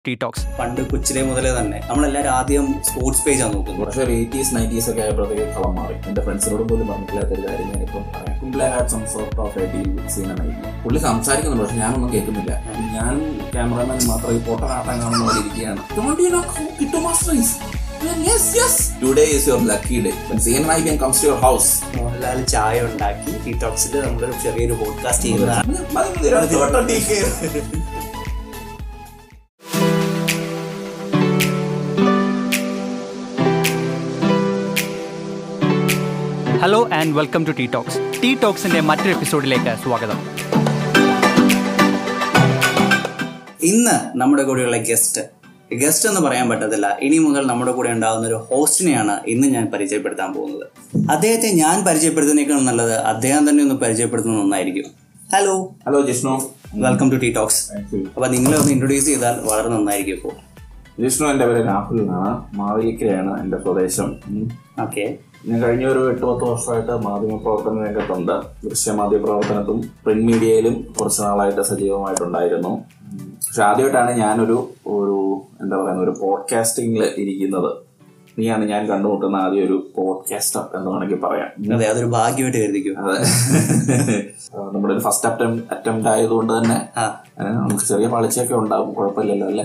Tea talks പണ്ട് കൊച്ചിലെ മുതലേ തന്നെ നമ്മളെല്ലാവരും ആദ്യം സ്പോർട്സ് പേജാണ് നോക്കുന്നത് പക്ഷേ ഒരു എയ്റ്റീസ് നയൻറ്റീസ് ഒക്കെ ആയപ്പോഴത്തേക്ക് കളം മാറി എന്റെ ഫ്രണ്ട്സിനോട് പോലും പറഞ്ഞിട്ടില്ലാത്ത ഒരു കാര്യം ഞാനിപ്പം പറയാം Kumble had some sort of a deal with സീന നൈറ്റി പുള്ളി സംസാരിക്കുന്നുണ്ട് പക്ഷെ ഞാനൊന്നും കേൾക്കുന്നില്ല ഞാൻ ക്യാമറമാൻ മാത്രം ഈ ഫോട്ടോ ആട്ടം കാണുന്ന പോലെ ഇരിക്കുകയാണ് Don't you know who Kittu Master is? Yes, yes. Today is your lucky day. When CN Naibian comes to your house. Mohanlal ചായ ഉണ്ടാക്കി ടീ ടോക്സിൽ നമ്മളൊരു ചെറിയൊരു പോഡ്കാസ്റ്റ് ചെയ്യുന്നതാണ് മതി, മതി, രണ്ട് വട്ടം ടീ കയറി. Hello and welcome to T talks T ടോക്സിന്റെ മറ്റൊരു എപ്പിസോഡിലേക്ക് സ്വാഗതം ഇന്ന് നമ്മുടെ കൂടെയുള്ള ഗസ്റ്റ് ഗസ്റ്റ് എന്ന് പറയാൻ പറ്റത്തില്ല ഇനി മുതൽ നമ്മുടെ കൂടെ ഉണ്ടാകുന്ന ഒരു ഹോസ്റ്റിനെയാണ് ഇന്ന് ഞാൻ പരിചയപ്പെടുത്താൻ പോകുന്നത് അദ്ദേഹത്തെ ഞാൻ പരിചയപ്പെടുത്തുന്നതിനേക്കാൾ നല്ലത് അദ്ദേഹം തന്നെ ഒന്ന് പരിചയപ്പെടുത്തുന്ന ഒന്നായിരിക്കും hello hello Jishnu welcome to T talks അപ്പൊ നിങ്ങളെ ഒന്ന് ഇൻട്രൊഡ്യൂസ് ചെയ്താൽ വളരെ നന്നായിരിക്കും ഇപ്പോൾ ജിഷ്ണു എന്റെ പേര് രാഹുൽ എന്നാണ് മാവേലിക്കരയാണ് എന്റെ സ്വദേശം ഉം. ഓക്കെ ഞാൻ കഴിഞ്ഞ ഒരു എട്ട് പത്ത് വർഷമായിട്ട് മാധ്യമ പ്രവർത്തന രംഗത്തുണ്ട് ദൃശ്യമാധ്യമ പ്രവർത്തനത്തും പ്രിന്റ് മീഡിയയിലും കുറച്ച് നാളായിട്ട് സജീവമായിട്ടുണ്ടായിരുന്നു ഉം. പക്ഷെ ആദ്യമായിട്ടാണ് ഞാനൊരു ഒരു എന്താ പറയുന്ന ഒരു പോഡ്കാസ്റ്റിംഗിൽ ഇരിക്കുന്നത് നീയാണ് ഞാൻ കണ്ടുമുട്ടുന്ന ആദ്യം ഒരു പോഡ്കാസ്റ്റർ എന്ന് വേണമെങ്കിൽ പറയാം അതെ അതൊരു ഭാഗ്യമായിട്ട് കരുതിക്കും അതെ ആ, നമ്മുടെ ഒരു ഫസ്റ്റ് അറ്റം അറ്റംപ്റ്റ് ആയതുകൊണ്ട് തന്നെ ആ ആ, നമുക്ക് ചെറിയ പാളിച്ചയൊക്കെ ഉണ്ടാവും കുഴപ്പമില്ലല്ലോ അല്ലേ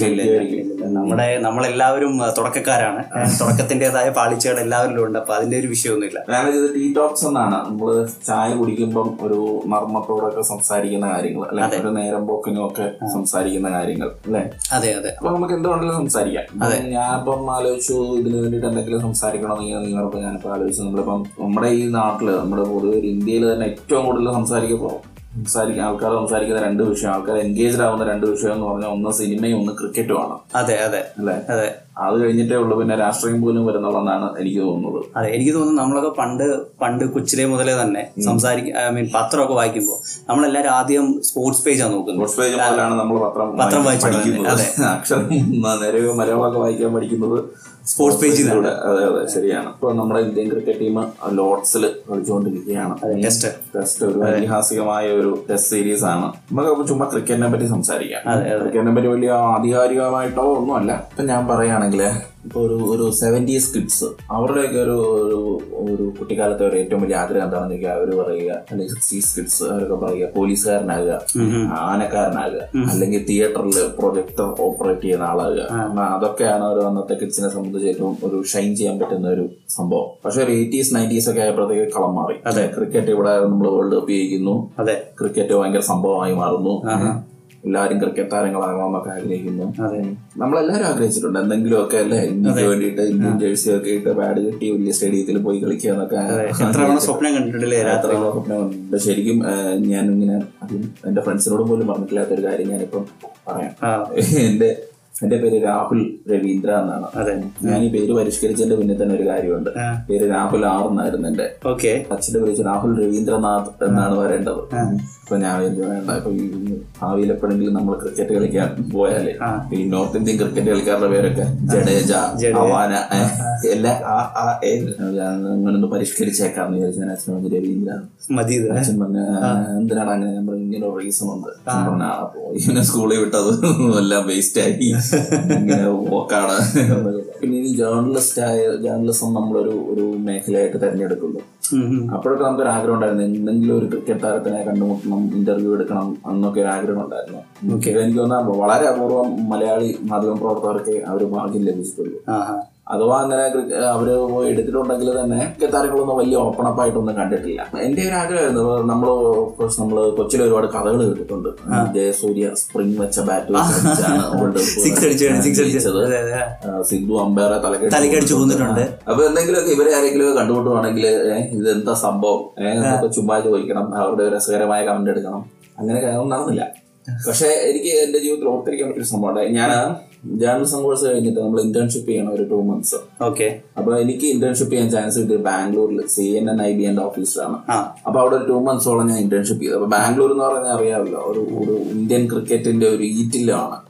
നമ്മുടെ നമ്മളെല്ലാവരും ആ, തുടക്കക്കാരാണ് തുടക്കത്തിന്റേതായ പാളിച്ചകൾ എല്ലാവരിലും ഉണ്ട് അപ്പൊ അതിന്റെ ഒരു വിഷയമൊന്നുമില്ല ഞാനത് ഇത് ടീ ടോക്സ് എന്നാണ് നമ്മള് ചായ കുടിക്കുമ്പം ഒരു നർമ്മത്തോടൊക്കെ സംസാരിക്കുന്ന കാര്യങ്ങൾ അല്ലെ ഒരു നേരം പോക്കിനും ഒക്കെ സംസാരിക്കുന്ന കാര്യങ്ങൾ അല്ലെ അതെ അതെ അപ്പൊ നമുക്ക് എന്തുകൊണ്ടെങ്കിലും സംസാരിക്കാം ഇപ്പം ഞാനിപ്പം ആലോചിച്ചു ഇതിന് വേണ്ടിയിട്ട് എന്തെങ്കിലും സംസാരിക്കണമെന്ന് നിങ്ങളിപ്പോ ഞാനിപ്പോ ആലോചിച്ചു നമ്മളിപ്പം നമ്മുടെ ഈ നാട്ടില് നമ്മുടെ പൊതുവെ ഒരു ഇന്ത്യയിൽ തന്നെ ഏറ്റവും കൂടുതൽ സംസാരിക്കപ്പോ സംസാരിക്കാൻ ആൾക്കാർ സംസാരിക്കുന്ന രണ്ട് വിഷയം ആൾക്കാർ എൻഗേജ്ഡ് ആവുന്ന രണ്ട് വിഷയം എന്ന് പറഞ്ഞാൽ ഒന്ന് സിനിമയും ഒന്ന് ക്രിക്കറ്റുമാണ് അതെ അതെ അല്ലെ അതെ അത് കഴിഞ്ഞിട്ടേ ഉള്ളൂ പിന്നെ രാഷ്ട്രീയം പോലും വരുന്നുള്ളതാണ് എനിക്ക് തോന്നുന്നത് അതെ എനിക്ക് തോന്നുന്നു നമ്മളൊക്കെ പണ്ട് പണ്ട് കൊച്ചിലെ മുതലേ തന്നെ സംസാരിക്ക ഐ മീൻ പത്രമൊക്കെ വായിക്കുമ്പോൾ നമ്മളെല്ലാവരും ആദ്യം സ്പോർട്സ് പേജാണ് നോക്കുന്നത് സ്പോർട്സ് പേജ് മുതലാണ് നമ്മൾ പത്രം പത്രം വായിച്ചു പഠിക്കുന്നത് അതെ. അക്ഷരം നിലയോ മലയാളമൊക്കെ വായിക്കാൻ പഠിക്കുന്നത് സ്പോർട്സ് പേജിൽ ഇതിലൂടെ അതെ അതെ ശരിയാണ് ഇപ്പൊ നമ്മുടെ ഇന്ത്യൻ ക്രിക്കറ്റ് ടീം ലോർഡ്സിൽ കളിച്ചുകൊണ്ടിരിക്കുകയാണ് ടെസ്റ്റ് ടെസ്റ്റ് ഒരു ഐതിഹാസികമായ ഒരു ടെസ്റ്റ് സീരീസ് ആണ് നമുക്ക് ചുമ്മാ ക്രിക്കറ്റിനെ പറ്റി സംസാരിക്കാം അതെ അതെ ക്രിക്കറ്റിനെ പറ്റി വലിയ ആധികാരികമായിട്ടോ ഒന്നുമല്ല ഇപ്പൊ ഞാൻ പറയുകയാണെങ്കിൽ ഇപ്പൊ ഒരു ഒരു സെവൻറ്റീസ് കിഡ്സ് അവരുടെയൊക്കെ ഒരു ഒരു ഒരു കുട്ടിക്കാലത്തെ ഒരു ഏറ്റവും വലിയ ആഗ്രഹം എന്താണെന്ന് ചോദിക്കുക അവർ പറയുക അല്ലെങ്കിൽ സിക്സ്റ്റീസ് കിഡ്സ് അവരൊക്കെ പറയുക പോലീസുകാരനാകുക ആനക്കാരനാകുക അല്ലെങ്കിൽ തിയേറ്ററിൽ പ്രൊജക്ടർ ഓപ്പറേറ്റ് ചെയ്യുന്ന ആളാകുക എന്നാ അതൊക്കെയാണ് ഒരു അന്നത്തെ കിഡ്സിനെ സംബന്ധിച്ച് ഏറ്റവും ഒരു ഷൈൻ ചെയ്യാൻ പറ്റുന്ന ഒരു സംഭവം പക്ഷെ ഒരു എയ്റ്റീസ് നയൻറ്റീസ് ഒക്കെ ആയപ്പോഴത്തേക്ക് കളം മാറി അതെ ക്രിക്കറ്റ് ഇവിടെ നമ്മൾ വേൾഡ് കപ്പ് ജയിക്കുന്നു അതെ ക്രിക്കറ്റ് ഭയങ്കര സംഭവമായി മാറുന്നു എല്ലാവരും ക്രിക്കറ്റ് താരങ്ങളാകണമെന്നൊക്കെ ആഗ്രഹിക്കുന്നു അതെ നമ്മളെല്ലാവരും ആഗ്രഹിച്ചിട്ടുണ്ട് എന്തെങ്കിലുമൊക്കെ അല്ലേ ഇന്ത്യക്ക് വേണ്ടിയിട്ട് ഇന്ത്യൻ ജേഴ്സി ഒക്കെ ഇട്ട് പാഡ് കെട്ടി വലിയ സ്റ്റേഡിയത്തിൽ പോയി കളിക്കുക എന്നൊക്കെ എത്ര തവണ സ്വപ്നം കണ്ടിട്ടില്ലേ രാത്രി യാത്രകളെ സ്വപ്നമുണ്ട് ശരിക്കും ഏഹ്, ഞാനിങ്ങനെ അതും എന്റെ ഫ്രണ്ട്സിനോട് പോലും പറഞ്ഞിട്ടില്ലാത്ത ഒരു കാര്യം ഞാനിപ്പം പറയാം ആ എന്റെ എന്റെ പേര് രാഹുൽ രവീന്ദ്ര എന്നാണ് അതെ ഞാൻ ഈ പേര് പരിഷ്കരിച്ചതിന്റെ പിന്നെ തന്നെ ഒരു കാര്യമുണ്ട് ആ. പേര് രാഹുൽ ആർ എന്നായിരുന്നു എന്റെ ഓക്കെ അച്ഛന്റെ വിളിച്ച് രാഹുൽ രവീന്ദ്രനാഥ് എന്നാണ് വരേണ്ടത് അപ്പൊ ഞാൻ വിചാരിച്ചു, വേണ്ട ഇപ്പൊ ഈ ഭാവിയിൽ എപ്പോഴെങ്കിലും നമ്മൾ ക്രിക്കറ്റ് കളിക്കാൻ പോയാലേ ആ. ഈ നോർത്ത് ഇന്ത്യൻ ക്രിക്കറ്റ് കളിക്കാരുടെ പേരൊക്കെ ജഡേജ അവാന ഏ, എല്ലാ ആ ആ ഏ ഞാൻ അങ്ങനൊന്ന് പരിഷ്കരിച്ചേക്കാന്ന് വിചാരിച്ചു ഞാൻ അച്ഛൻ പറഞ്ഞു രവീന്ദ്ര മതി ഇത് അച്ഛൻ പറഞ്ഞ എന്തിനാണ് അങ്ങനെ ഞാൻ പറഞ്ഞു ഇങ്ങനെ ഒരു റീസൺ ഉണ്ട് അച്ഛൻ പറഞ്ഞ "ആ, അപ്പൊ ഇങ്ങനെ സ്കൂളിൽ വിട്ടത് എല്ലാം വേസ്റ്റ് ആയി ഇങ്ങനെ പോക്കാണ് പിന്നെ ഈ ജേർണലിസ്റ്റ് ആയ ജേർണലിസം നമ്മളൊരു ഒരു മേഖലയായിട്ട് തെരഞ്ഞെടുക്കുന്നു ഉം, ഉം. അപ്പോഴൊക്കെ നമുക്കൊരു ആഗ്രഹം ഉണ്ടായിരുന്നു എന്തെങ്കിലും ഒരു ക്രിക്കറ്റ് താരത്തിനെ കണ്ടുമുട്ടണം ഇന്റർവ്യൂ എടുക്കണം എന്നൊക്കെ ഒരു ആഗ്രഹം ഉണ്ടായിരുന്നു എനിക്ക് തോന്നുന്നു വളരെ അപൂർവം മലയാളി മാധ്യമ പ്രവർത്തകർക്ക് ആ ഒരു ഭാഗ്യം ലഭിച്ചിട്ടുള്ളൂ ആ ആ. അഥവാ അങ്ങനെ ക്രിക്ക- അവര് പോയി എടുത്തിട്ടുണ്ടെങ്കിൽ തന്നെ ക്രിക്കറ്റ് താരങ്ങളൊന്നും വലിയ ഓപ്പൺ അപ്പ് ആയിട്ടൊന്നും കണ്ടിട്ടില്ല എന്റെ ഒരു ആഗ്രഹമായിരുന്നു നമ്മള് course നമ്മള് കൊച്ചിയിൽ ഒരുപാട് കഥകൾ കേട്ടിട്ടുണ്ട് ജയസൂര്യ സ്പ്രിംഗ് വെച്ച ബാറ്റ് വെച്ചാണ് വേൾഡ് സിക്സ് അടിച്ചാണ് സിക്സ് അടിച്ചത് ജയിച്ചത് അതെ അതെ ആ, സിദ്ധു അമ്പയറെ തലക്കടിച്ച് തലക്കടിച്ച് കൊന്നിട്ടുണ്ട്. അപ്പൊ എന്തെങ്കിലുമൊക്കെ ഇവരെ ആരെങ്കിലും കണ്ടുമുട്ടുവാണെങ്കിൽ ഇത് എന്താ സംഭവം ഏഹ് എന്നൊക്കെ ചുമ്മാ ചോദിക്കണം അവരുടെ രസകരമായ കമന്റ് എടുക്കണം അങ്ങനെ ഒന്നും നടന്നില്ല പക്ഷെ എനിക്ക് എന്റെ ജീവിതത്തിൽ ഓർത്തിരിക്കാൻ പറ്റിയ സംഭവം ഞാൻ ജേർണലിസം കോഴ്സ് കഴിഞ്ഞിട്ട് നമ്മൾ ഇന്റേൺഷിപ്പ് ചെയ്യണം ഒരു ടു മന്ത്സ് ഓക്കെ അപ്പൊ എനിക്ക് ഇന്റേൺഷിപ്പ് ചെയ്യാൻ ചാൻസ് കിട്ടിയത് ബാംഗ്ലൂരിൽ C N N I B N ഓഫീസിലാണ് ആ അപ്പൊ അവിടെ ഒരു ടു മന്ത്സോളം ഞാൻ ഇന്റേൺഷിപ്പ് ചെയ്തു അപ്പൊ ബാംഗ്ലൂർ എന്ന് പറഞ്ഞാൽ അറിയാമല്ലോ ഒരു ഒരു ഇന്ത്യൻ ക്രിക്കറ്റിന്റെ ഒരു ഈറ്റിലാണ്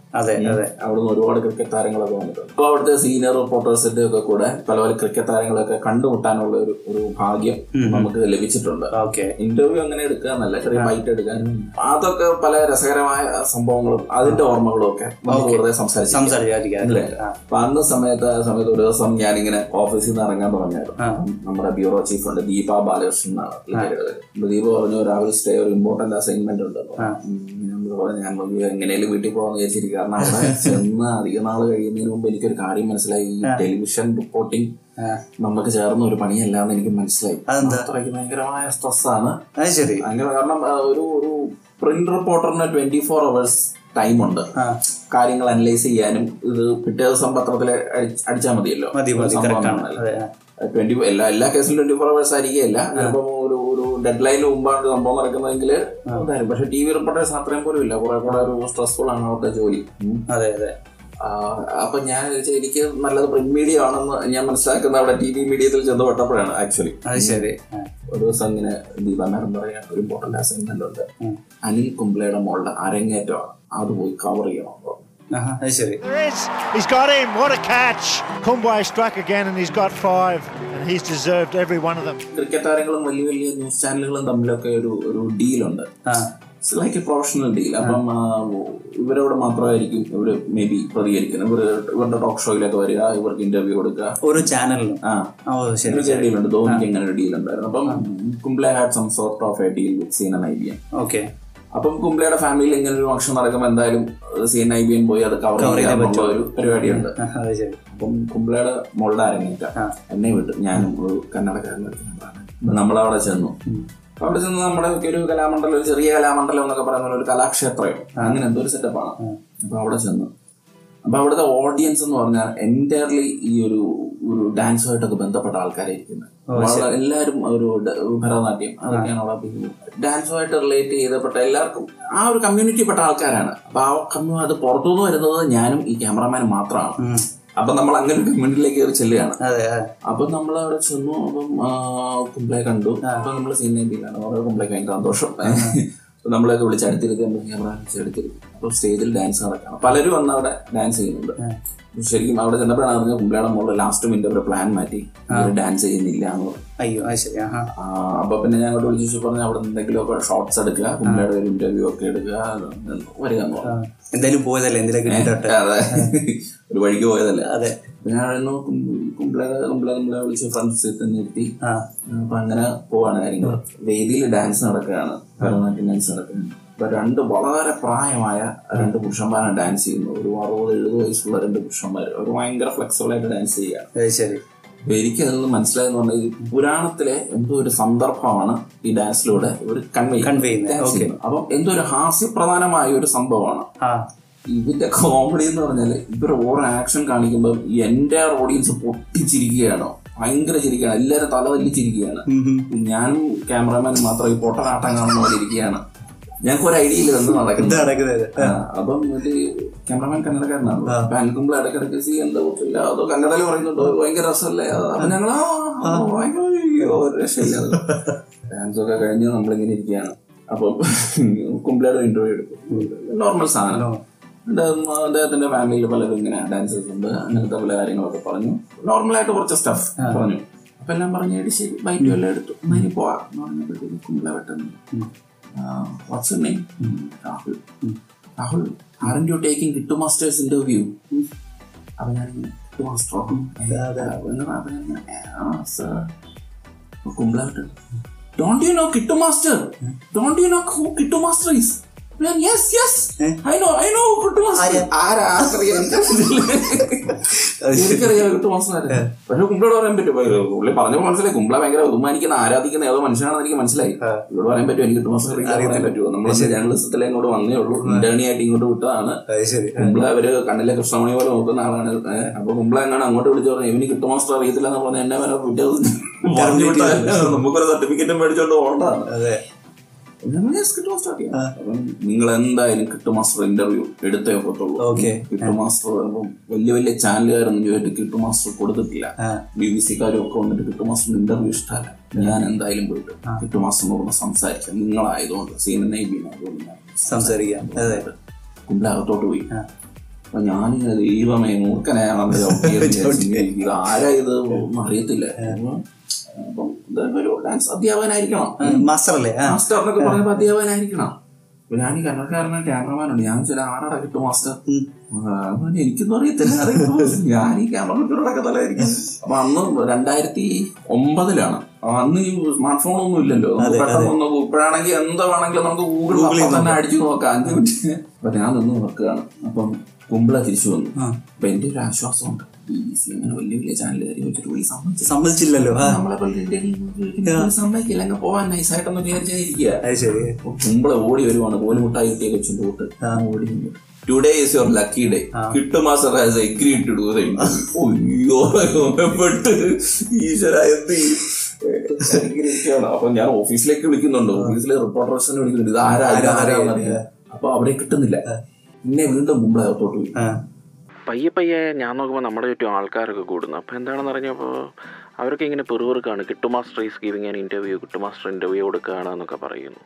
അതെ അതെ അവിടുന്ന് ഒരുപാട് ക്രിക്കറ്റ് താരങ്ങളൊക്കെ വന്നിട്ടുണ്ട് അപ്പോൾ അവിടുത്തെ സീനിയർ റിപ്പോർട്ടേഴ്സിന്റെ ഒക്കെ കൂടെ പല പല ക്രിക്കറ്റ് താരങ്ങളൊക്കെ കണ്ടുമുട്ടാനുള്ള ഒരു ഒരു ഭാഗ്യം നമുക്ക് ലഭിച്ചിട്ടുണ്ട് ഓക്കെ ഇന്റർവ്യൂ അങ്ങനെ എടുക്കുക എന്നല്ല ചെറിയ ബൈറ്റ് എടുക്കാനും അതൊക്കെ പല രസകരമായ സംഭവങ്ങളും അതിന്റെ ഓർമ്മകളും ഒക്കെ നമുക്ക് വെറുതെ സംസാരിച്ചു സംസാരിക്കാതിരിക്കാം അല്ലേ അപ്പൊ അന്ന് സമയത്ത് ആ സമയത്ത് ഒരു ദിവസം ഞാനിങ്ങനെ ഓഫീസിൽ നിന്ന് ഇറങ്ങാൻ തുടങ്ങിയായിരുന്നു അപ്പം നമ്മുടെ ബ്യൂറോ ചീഫ് ഉണ്ട് ദീപ ബാലകൃഷ്ണൻ എന്നാണ് പുള്ളിക്കാരിയുടെ പേര്. അപ്പൊ ദീപ പറഞ്ഞു രാവിലെ സ്റ്റേ ഒരു ഇമ്പോർട്ടന്റ് അസൈൻമെന്റ് ഉണ്ടെന്ന് ഉം, ഞാൻ പറഞ്ഞു ഞാൻ നോക്കി എങ്ങനെയും വീട്ടിൽ പോകാന്ന് വിചാരിച്ചിരിക്കും കാരണം അവിടെ ചെന്ന് അധിക നാൾ കഴിയുന്നതിന് മുമ്പ് എനിക്കൊരു കാര്യം മനസ്സിലായി ഈ ടെലിവിഷൻ റിപ്പോർട്ടിംഗ് നമുക്ക് ചേർന്ന ഒരു പണിയല്ല എന്ന് എനിക്ക് മനസ്സിലായി അതെന്താ? അത്രയ്ക്ക് ഭയങ്കരമായ സ്ട്രെസ് ആണ് അത് ശരി ഭയങ്കര കാരണം ആ, ഒരു ഒരു പ്രിന്റ് റിപ്പോർട്ടറിന് ട്വന്റി ഫോർ അവേഴ്സ് ടൈമുണ്ട് ആ കാര്യങ്ങൾ അനലൈസ് ചെയ്യാനും ഇത് പിറ്റേ ദിവസം പത്രത്തിൽ അടിച്ചാൽ മതിയല്ലോ മതി മതി സംഭവം കറക്റ്റ് ആണ് ആണല്ലോ. അതെ ആ. ട്വന്റി എല്ലാ എല്ലാ കേസിലും ട്വന്റി ഫോർ അവേഴ്സ് ആയിരിക്കില്ല ചിലപ്പോൾ ഒരു ഒരു ഡെഡ് ലൈനിന് മുമ്പാണ് ഒരു സംഭവം നടക്കുന്നതെങ്കിൽ ഇതായിരിക്കും. പക്ഷെ ടി വി റിപ്പോർട്ടേഴ്സ് അത്രയും പോലും ഇല്ല കുറെ കൂടെ ഒരു സ്ട്രെസ്ഫുൾ ആണ് അവരുടെ ജോലി ഉം. അതെ അതെ ആ, അപ്പൊ ഞാൻ വിചാരിച്ചു എനിക്ക് നല്ലത് പ്രിന്റ് മീഡിയ ആണെന്ന് ഞാൻ മനസ്സിലാക്കുന്ന അവിടെ ടി വി മീഡിയത്തിൽ ചെന്ന് പെട്ടപ്പോഴാണ് ആക്ച്വലി അത് ശരി ആ. ഒരു ദിവസം ഇങ്ങനെ ദീപ മാഡം പറയാൻ ഒരു ഇമ്പോർട്ടന്റ് അസൈൻമെന്റ് ഉണ്ട് അനിൽ കുംബ്ലയുടെ മോളുടെ അരങ്ങേറ്റമാണ് അത് പോയി കവർ ചെയ്യണം എന്ന് പറഞ്ഞു. ആഹാ, അത് ശരി There is. He's got him. What a catch. Kumbai struck again and he's got five. And he's deserved every one of them. Cricket താരങ്ങളും വലിയ വലിയ ന്യൂസ് ചാനലുകളും തമ്മിലൊക്കെ ഒരു ഒരു ഡീലുണ്ട് ആ it's like a professional deal അപ്പം ആ, ഇവരോട് മാത്രമായിരിക്കും ഇവര് മേ ബി പ്രതികരിക്കുന്നത് ഇവർ ഇവരുടെ ടോക്ക് ഷോയിലൊക്കെ വരിക ഇവർക്ക് ഇന്റർവ്യൂ കൊടുക്കുക ഒരു ചാനലിലും ആ ഓ ശരി ഒരു ഡീലുണ്ട് ധോണിക്ക് അങ്ങനെ ഒരു ഡീൽ ഉണ്ടായിരുന്നു അപ്പം Kumble had some sort of a deal with C N I B N okay അപ്പം കുംബ്ലയുടെ ഫാമിലിയിൽ ഇങ്ങനെ ഒരു ഫംഗ്ഷൻ നടക്കുമ്പോൾ എന്തായാലും സീൻ ഐ ബി എം പോയി അത് കവർ ചെയ്യാനുള്ള ഒരു പരിപാടിയുണ്ട് അത് ശരി അപ്പം കുംബ്ലയുടെ മോളുടെ അരങ്ങേറ്റ എന്നെ വിട്ടു ഞാനും ഒരു കന്നഡക്കാരനടുത്ത് ഞാൻ പറഞ്ഞു അപ്പൊ നമ്മളവിടെ ചെന്നു അപ്പൊ അവിടെ ചെന്ന് നമ്മുടെ ഒക്കെ ഒരു കലാമണ്ഡലം ഒരു ചെറിയ കലാമണ്ഡലം എന്നൊക്കെ പറയുന്ന പോലെ ഒരു കലാക്ഷേത്രയോ അങ്ങനെ എന്തോ ഒരു സെറ്റപ്പാണ് അപ്പൊ അവിടെ ചെന്നു അപ്പൊ അവിടുത്തെ ഓഡിയൻസ് എന്ന് പറഞ്ഞാൽ എൻറ്റയർലി ഈ ഒരു ഒരു ഡാൻസുമായിട്ടൊക്കെ ബന്ധപ്പെട്ട ആൾക്കാരായിരിക്കുന്നത് വളരെ എല്ലാവരും ഒരു ഡ- ഭരതനാട്യം അതൊക്കെയാണ് അവിടെ ഡാൻസുമായിട്ട് റിലേറ്റ് ചെയ്തപ്പെട്ട എല്ലാവർക്കും ആ ഒരു കമ്മ്യൂണിറ്റി പെട്ട ആൾക്കാരാണ് അപ്പൊ ആ കമ്മ്യൂ അത് പുറത്തുനിന്ന് വരുന്നത് ഞാനും ഈ ക്യാമറമാനും മാത്രമാണ് അപ്പൊ നമ്മൾ അങ്ങനെ ഒരു കമ്മ്യൂണിറ്റിയിലേക്ക് കയറി ചെല്ലുകയാണ് അതെ ആ. അപ്പൊ നമ്മൾ അവിടെ ചെന്നു അപ്പം ആ, കുംബ്ലയെ കണ്ടു അപ്പൊ നമ്മൾ സീനിയറിലാണ് അവിടെ കുംബ്ലയ്ക്ക് ഭയങ്കര സന്തോഷം അപ്പൊ നമ്മളെയൊക്കെ വിളിച്ച് അടുത്തിരുത്തി നമ്മൾ ക്യാമറ വിളിച്ച് അടുത്തിരുത്തി അപ്പൊ സ്റ്റേജിൽ ഡാൻസ് നടക്കണം പലരും വന്ന് അവിടെ ഡാൻസ് ചെയ്യുന്നുണ്ട് ശരിക്കും അവിടെ ചെന്നപ്പോഴാണ് അറിഞ്ഞ കുംബ്ലയുടെ മോള് ലാസ്റ്റ് മിനിറ്റ് അവരുടെ പ്ലാൻ മാറ്റി ഡാൻസ് ചെയ്യുന്നില്ല എന്ന് പറഞ്ഞു അയ്യോ അത് ശരി ആഹാ ആ, അപ്പൊ പിന്നെ ഞാൻ അങ്ങോട്ട് വിളിച്ചു പറഞ്ഞു അവിടെ എന്തെങ്കിലുമൊക്കെ ഷോർട്സ് എടുക്കുക കുംബ്ലയുടെ ഒരു ഇന്റർവ്യൂ ഒക്കെ എടുക്കുക വരിക എന്ന് പറഞ്ഞു എന്തായാലും പോയതല്ലേ എന്തിനൊക്കെ കിട്ടട്ടെ അതെ ഒരു വഴിക്ക് പോയതല്ലേ അതെ അപ്പൊ ഞാൻ ആയിരുന്നു കുംബ്ലെ കുംബ്ലെ നമ്മളെ വിളിച്ച് ഫ്രണ്ട്സ് തന്നെ ഇരുത്തി ആ അപ്പൊ അങ്ങനെ പോവാണ് കാര്യങ്ങൾ വേദിയിൽ ഡാൻസ് നടക്കുകയാണ് ഭരതനാട്യം ഡാൻസ് നടക്കുകയാണ് അപ്പൊ രണ്ട് വളരെ പ്രായമായ രണ്ട് പുരുഷന്മാരാണ് ഡാൻസ് ചെയ്യുന്നത് ഒരു അറുപത് എഴുപത് വയസ്സുള്ള രണ്ട് പുരുഷന്മാർ അവർ ഭയങ്കര ഫ്ലെക്സിബിൾ ആയിട്ട് ഡാൻസ് ചെയ്യുകയാണ് അത് ശരി അപ്പൊ എനിക്ക് അതിൽ നിന്ന് മനസ്സിലായെന്ന് പറഞ്ഞാൽ ഈ പുരാണത്തിലെ എന്തോ ഒരു സന്ദർഭമാണ് ഈ ഡാൻസിലൂടെ ഇവർ കൺവേ Convey ചെയ്യുന്നത്. ഡാൻസ് ചെയ്യുന്നത് അപ്പം എന്തോ ഒരു ഹാസ്യപ്രധാനമായ ഒരു സംഭവമാണ് ആ ഇതിന്റെ കോമഡി എന്ന് പറഞ്ഞാല് ഇവർ ഓരോ ആക്ഷൻ കാണിക്കുമ്പോൾ എന്റെ ഓഡിയൻസ് പൊട്ടിച്ചിരിക്കുകയാണ് ഭയങ്കര ചിരിക്കുകയാണ് എല്ലാവരും തല തല്ലിച്ചിരിക്കുകയാണ് ഞാനും ക്യാമറമാനും മാത്രം ഈ പൊട്ടനാട്ടം കാണുന്ന പോലെ ഇരിക്കുകയാണ് ഞങ്ങൾക്ക് ഒരു ഐഡിയ ഇല്ല എന്ത് നടക്കുന്നത് നടക്കുന്നത് ആ, അപ്പം മറ്റേ ക്യാമറമാൻ കന്നഡക്കാരനാണ് അപ്പൊ അനിൽക്കുമ്പോൾ ഇടയ്ക്കിടയ്ക്ക് സി എന്താ കുഴപ്പമില്ല അതോ കന്നഡയിൽ പറയുന്നുണ്ടോ ഭയങ്കര രസമല്ലേ അത് അപ്പൊ ഞങ്ങൾ ആ, ഭയങ്കര അയ്യോ, ഒരു രക്ഷയില്ല ഡാൻസ് ഒക്കെ കഴിഞ്ഞ് നമ്മളിങ്ങനെ ഇരിക്കുകയാണ് അപ്പം കുംബ്ലയുടെ ഇന്റർവ്യൂ എടുക്കും നോർമൽ സാധനം എന്നിട്ട് അദ്ദേഹത്തിന്റെ ഫാമിലിയിൽ പലരും ഇങ്ങനെ ഡാൻസേഴ്സ് ഉണ്ട് അങ്ങനത്തെ പല കാര്യങ്ങളൊക്കെ പറഞ്ഞു നോർമലായിട്ട് കുറച്ച് സ്റ്റഫ് പറഞ്ഞു അപ്പൊ എല്ലാം പറഞ്ഞു "എടി ശരി ബൈറ്റും എല്ലാം എടുത്തു എന്നാ ഇനി പോവാം എന്ന് പറഞ്ഞപ്പോഴത്തേക്ക് കുംബ്ല പെട്ടെന്ന് what's name Rahul Rahul are you taking Kittu master's interview അപ്പൊ ഞാൻ കിട്ടു മാസ്റ്ററോ കുംബ്ലാട്ട് don't you know Kittu master don't you know who Kittu master is yes yes I know I know Kittu master ആരാ ആർക്കറിയാം എനിക്കറിയാം കിട്ടു മാസ്റ്റർ ആരാ പക്ഷെ കുംബ്ലയോട് പറയാൻ പറ്റും പുള്ളി പറഞ്ഞപ്പോൾ മനസ്സിലായി കുംബ്ല ഭയങ്കര ബഹുമാനിക്കുന്ന ആരാധിക്കുന്ന ഏതോ മനുഷ്യനാണെന്ന് എനിക്ക് മനസ്സിലായി ഇവിടെ പറയാൻ പറ്റും എനിക്ക് കിട്ടു മാസ്റ്റർ പറയാൻ പറ്റുമോ നമ്മൾ ജേർണലിസത്തിൽ ഇങ്ങോട്ട് വന്നേ ഉള്ളൂ ഇന്റേണി ആയിട്ട് ഇങ്ങോട്ട് വിട്ടതാണ് അത് ശരി കുംബ്ല അവര് കണ്ണിലെ കൃഷ്ണമണി പോലെ നോക്കുന്ന ആളാണ് ഏ, അപ്പൊ കുംബ്ല എങ്ങനെ അങ്ങോട്ട് വിളിച്ചു പറഞ്ഞു ഇവന് കിട്ടു മാസ്റ്റർ അറിയത്തില്ല എന്ന് പറഞ്ഞ എന്നെ വരെ വിട്ടു പറഞ്ഞു വിട്ടാൽ നമുക്കൊരു സർട്ടിഫിക്കറ്റും മേടിച്ചോണ്ട് പോകേണ്ടതാണ് അതെ നമ്മൾ just കിട്ടു മാസ്റ്റർ അറിയാം. അപ്പം നിങ്ങൾ എന്തായാലും കിട്ടു മാസ്റ്റർ ഇന്റർവ്യൂ എടുത്തേ ഒക്കത്തുള്ളൂ Okay. കിട്ടു മാസ്റ്റർ അപ്പം വലിയ വലിയ ചാനലുകാരൊന്നും ചോദിച്ചിട്ട് കിട്ടു മാസ്റ്റർ കൊടുത്തിട്ടില്ല ആ. ബി ബി സിക്കാരും ഒക്കെ വന്നിട്ട് കിട്ടു മാസ്റ്റർ ഇന്റർവ്യൂ ഇഷ്ടമല്ല ഞാൻ എന്തായാലും പോയിട്ട് കിട്ടു മാസ്റ്ററിനോട് സംസാരിക്കാം നിങ്ങളായതുകൊണ്ട് സീനൻ ഐ ബി ആയതുകൊണ്ട് ഞാൻ സംസാരിക്കാം അതെ കുംബ്ല അകത്തോട്ട് പോയി അപ്പൊ ഞാനിങ്ങനെ ദൈവമേ മൂർഖനെയാണെന്ന് ഇത് ആരാ ഇത് ഒന്നും അറിയത്തില്ല അപ്പൊ അപ്പം ഇതൊക്കെ ഒരു ഡാൻസ് അധ്യാപകനായിരിക്കണം മാസ്റ്റർ അല്ലേ ആ മാസ്റ്റർ എന്നൊക്കെ പറഞ്ഞപ്പോ അധ്യാപകനായിരിക്കണം അപ്പൊ ഞാൻ ഈ കന്നഡക്കാരനെ ക്യാമറമാനുണ്ട് ഞാൻ ചില ആരാടാ കിട്ടും മാസ്റ്റർ ആ, അവൻ എനിക്കൊന്നും അറിയത്തില്ല അറിയുമോ? ഞാൻ ഈ ക്യാമറ തലയായിരിക്കും അപ്പൊ അന്ന് രണ്ടായിരത്തി ഒമ്പതിലാണ് അന്ന് ഈ സ്മാർട്ട് ഫോൺ ഒന്നും ഇല്ലല്ലോ നമുക്ക് പെട്ടെന്ന് ഒന്ന് ഇപ്പോഴാണെങ്കിൽ എന്താ വേണമെങ്കിലും നമുക്ക് ഗൂഗിൾ അപ്പം തന്നെ അടിച്ചു നോക്കാം അഞ്ചു മിനിറ്റ് അപ്പൊ ഞാൻ നിന്ന് നോക്കുകയാണ് അപ്പം കുമ്പിള തിരിച്ചു വന്നു അപ്പൊ എന്റെ ഒരു ആശ്വാസമുണ്ട് ബി ബി സി അങ്ങനെ വലിയ വലിയ ചാനൽ കയറി വെച്ചിട്ട് പുള്ളി സമ്മതിച്ചു സമ്മതിച്ചില്ലല്ലോ ആ നമ്മളെ പോലെ സമ്മതിക്കില്ല അങ്ങ് പോവാൻ നൈസായിട്ടൊന്ന് വിചാരിച്ചിരിക്കുക അത് ശരി കുമ്പളെ ഓടി വരുവാണ് പോലും മുട്ടായി കിട്ടിയ കൊച്ചിന്റെ കൂട്ട് ഓടി today is your lucky day Kittu master has agree to do അയ്യോ പെട്ട് ഈശ്വര എന്ത് ചെയ്യും? ഇങ്ങനെ ഇരിക്കുകയാണ്. അപ്പൊ ഞാൻ ഓഫീസിലേക്ക് വിളിക്കുന്നുണ്ട് ഓഫീസിലെ റിപ്പോർട്ടേഴ്സിനെ വിളിക്കുന്നുണ്ട് ഇത് ആരാ ഇത് ആരാ അപ്പൊ അവിടെ കിട്ടുന്നില്ല പിന്നെ വീണ്ടും മുമ്പേ അകത്തോട്ട് പോയി ആ പയ്യെ പയ്യെ ഞാൻ നോക്കുമ്പോൾ നമ്മുടെ ചുറ്റും ആൾക്കാരൊക്കെ കൂടുന്നു അപ്പോൾ എന്താണെന്ന് അറിഞ്ഞപ്പോൾ അവരൊക്കെ ഇങ്ങനെ പെറുപെറുക്കാണ് Kittu master is giving an interview Kittu master interview കൊടുക്കുകയാണ് എന്നൊക്കെ പറയുന്നു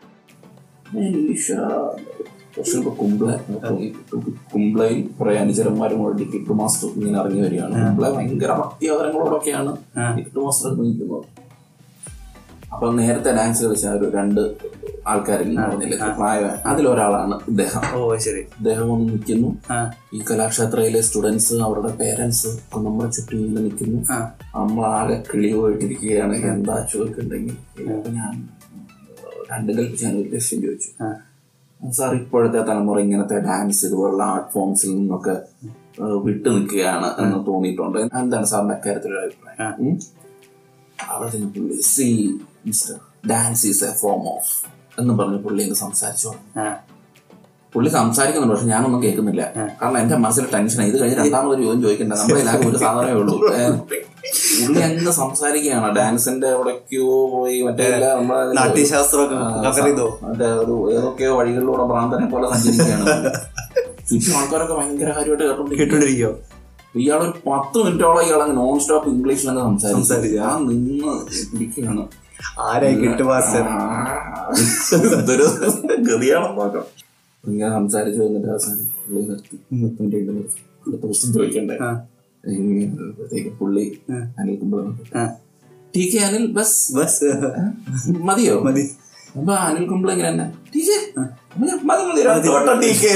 ഈശ്വര പക്ഷെ ഇപ്പൊ കുംബ്ല കുംബ്ലയിൽ കുറെ അനുചരന്മാരും കൂടി കിട്ടു മാസ്റ്റർ ഇങ്ങനെ ഇറങ്ങി വരികയാണ് കുംബ്ല ഭയങ്കര ഭക്തിയാദരങ്ങളോടൊക്കെയാണ് കിട്ടു മാസ്റ്റർ നിൽക്കുന്നത് അപ്പൊ നേരത്തെ ഡാൻസ് കളിച്ച ആ ഒരു രണ്ട് ആൾക്കാരിൽ പറഞ്ഞില്ലേ പ്രായ അതിലൊരാളാണ് ഇദ്ദേഹം ഓ ശരി ഇദ്ദേഹം ഒന്ന് നിൽക്കുന്നു ആ ഈ കലാക്ഷേത്രയിലെ സ്റ്റുഡൻസ് അവരുടെ പേരൻസ് ഒക്കെ നമ്മുടെ ചുറ്റും ഇങ്ങനെ നിൽക്കുന്നു ആ. നമ്മളാകെ കിളി പോയിട്ടിരിക്കുകയാണ് എന്താ ചോദിക്കുന്നുണ്ടെങ്കിൽ അപ്പൊ ഞാൻ രണ്ട് കൽപ്പിച്ച് ഞാൻ ഒരു ലക്ഷ്യം ചോദിച്ചു ആ. സാർ ഇപ്പോഴത്തെ തലമുറ ഇങ്ങനത്തെ ഡാൻസ് ഇതുപോലുള്ള ആർട്ട് ഫോംസിൽ നിന്നൊക്കെ ഏഹ്, വിട്ടു നിൽക്കുകയാണ് എന്ന് തോന്നിയിട്ടുണ്ട് എന്താണ് സാറിന്റെ അക്കാര്യത്തിലൊരു അഭിപ്രായം ഉം? അവിടെ ചെന്ന് പുള്ളി see mister dance is a form of എന്ന് പറഞ്ഞ് പുള്ളി എന്ന് സംസാരിച്ചു ആ പുള്ളി സംസാരിക്കുന്നുണ്ട് പക്ഷെ ഞാനൊന്നും കേൾക്കുന്നില്ല കാരണം എന്റെ മനസ്സിൽ ടെൻഷനാണ് ഇത് കഴിഞ്ഞ് രണ്ടാമതൊരു ചോദ്യം ചോദിക്കണ്ട നമ്മുടെ എല്ലാവർക്കും ഒരു സാധനമേ ഉള്ളൂ ഏ, പുള്ളി അങ്ങ് സംസാരിക്കുകയാണ് ഡാൻസിന്റെ എവിടേക്കോ പോയി മറ്റേ എല്ലാ നമ്മളെ നാട്യശാസ്ത്രമൊക്കെ cover ചെയ്തോ? മറ്റേ ഒരു ഏതൊക്കെയോ വഴികളിലൂടെ ഭ്രാന്തനെ പോലെ സഞ്ചരിക്കുകയാണ് ചുറ്റും ആൾക്കാരൊക്കെ ഭയങ്കര കാര്യമായിട്ട് കേട്ടോണ്ടിരിക്കും കേട്ടോണ്ടിരിക്കോ ഇയാളൊരു പത്ത് മിനിറ്റോളം ഇയാൾ അങ്ങ് നോൺ സ്റ്റോപ്പ് ഇംഗ്ലീഷിലങ്ങ് സംസാരിച്ചു സംസാരിച്ചു. ഞാൻ നിന്ന് ഇരിക്കുകയാണ് ആരായി കിട്ടു മാസ്റ്റർ ഇതൊരു ഗതിയാണെന്ന് നോക്കാം ഇങ്ങനെ സംസാരിച്ചു വന്നിട്ട് അവസാനം പുള്ളി നിർത്തി പത്ത് മിനിറ്റ് കഴിഞ്ഞ് നിർത്തി. അടുത്ത ക്വസ്റ്റ്യൻ ചോദിക്കണ്ടേ ആ. ഇങ്ങനെ ഇരുന്നപ്പോഴത്തേക്ക് പുള്ളി അനിൽ കുമ്പള ആ. ടി കെ അനിൽ ബസ് ബസ് മതിയോ മതി അപ്പൊ അനിൽ കുമ്പള ഇങ്ങനെ തന്നെ ടി കെ അപ്പൊ ഞാൻ, മതി മതി രണ്ട് വട്ടം ടി കെ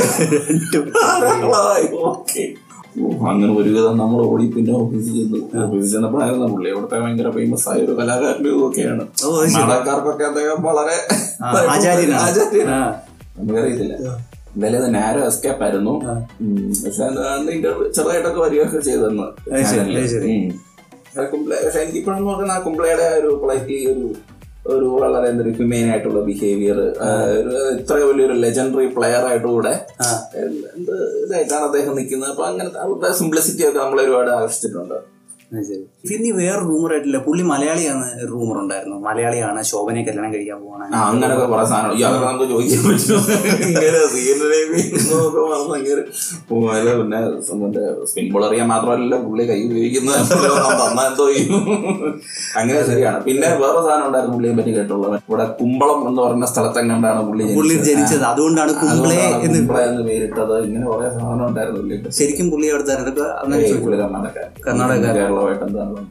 ഓക്കെ അങ്ങനെ ഒരുവിധം നമ്മൾ ഓടി പിന്നെ ഓഫീസിൽ ചെന്നു ഓഫീസിൽ ചെന്നപ്പോഴായിരുന്നു പുള്ളി അവിടുത്തെ ഭയങ്കര ഫേമസ് ആയ ഒരു കലാകാരനും ഒക്കെയാണ് ഓ, അത് ശരി. നാടകക്കാർക്കൊക്കെ അദ്ദേഹം വളരെ ആ, ആചാര്യനാണ്. ആചാര്യനാണ് ആ. നമുക്കറിയത്തില്ല എന്തായാലും ഇത് നാരോ എസ്കേപ്പ് ആയിരുന്നു ഉം. പക്ഷെ അത് ഇന്റർവ്യൂ ചെറുതായിട്ടൊക്കെ വരികയൊക്കെ ചെയ്തെന്ന് അത് ശരി, അത് ശരി. ഉം. ആ കുംബ്ലെ പക്ഷെ എനിക്കിപ്പോഴും നോക്കുന്ന ആ കുംബ്ലയുടെ ആ ഒരു പൊളൈറ്റ്ലി ഒരു ഒരു വളരെ എന്തൊരു ഹ്യൂമെയിൻ ആയിട്ടുള്ള ബിഹേവിയർ ഒരു ഇത്ര വലിയൊരു ലെജൻഡറി പ്ലെയർ ആയിട്ട് കൂടെ ആ. എന്ത് ഇതായിട്ടാണ് അദ്ദേഹം നിൽക്കുന്നത് അപ്പൊ അങ്ങനത്തെ അവരുടെ സിംപ്ലിസിറ്റി ഒക്കെ നമ്മളെ ഒരുപാട് ആകർഷിച്ചിട്ടുണ്ട് അത് ശരി. പിന്നെ വേറെ റൂമർ ആയിട്ടില്ല പുള്ളി മലയാളിയാണ് റൂമർ ഉണ്ടായിരുന്നു മലയാളിയാണ് ശോഭനയെ കല്യാണം കഴിക്കാൻ പോകണം ആ അങ്ങനൊക്കെ കുറെ സാധനം ഈ അതൊക്കെ നമുക്ക് ചോദിക്കാൻ പറ്റുമോ ഇങ്ങനെ സീനൊക്കെ വന്ന് ഇങ്ങനെ പോയാല് പിന്നെ മറ്റേ സ്പിൻ ബോൾ അറിയാൻ മാത്രമല്ല പുള്ളി കൈ ഉപയോഗിക്കുന്നത് തന്നാ എന്തോ ചെയ്യും അങ്ങനെ ശരിയാണ് പിന്നെ വേറെ സാധനം ഉണ്ടായിരുന്നു പുള്ളിയെ പറ്റി കേട്ടുള്ളത് ഇവിടെ കുമ്പളം എന്ന് പറയുന്ന സ്ഥലത്തെങ്ങാണ്ടാണ് പുള്ളി പുള്ളി ജനിച്ചത് അതുകൊണ്ടാണ് കുംബ്ലെ അതുകൊണ്ടാണ് എന്ന് കുമ്പള എന്ന് പേരിട്ടത് ഇങ്ങനെ കുറെ സാധനം ഉണ്ടായിരുന്നു പുള്ളി ശരിക്കും പുള്ളി എവിടുത്തെ ഇതൊക്കെ അങ്ങനെ ചോദിക്കും. പുള്ളി കർണാടക കർണാടക. കേരളമായിട്ട് എന്താണ് ബന്ധം?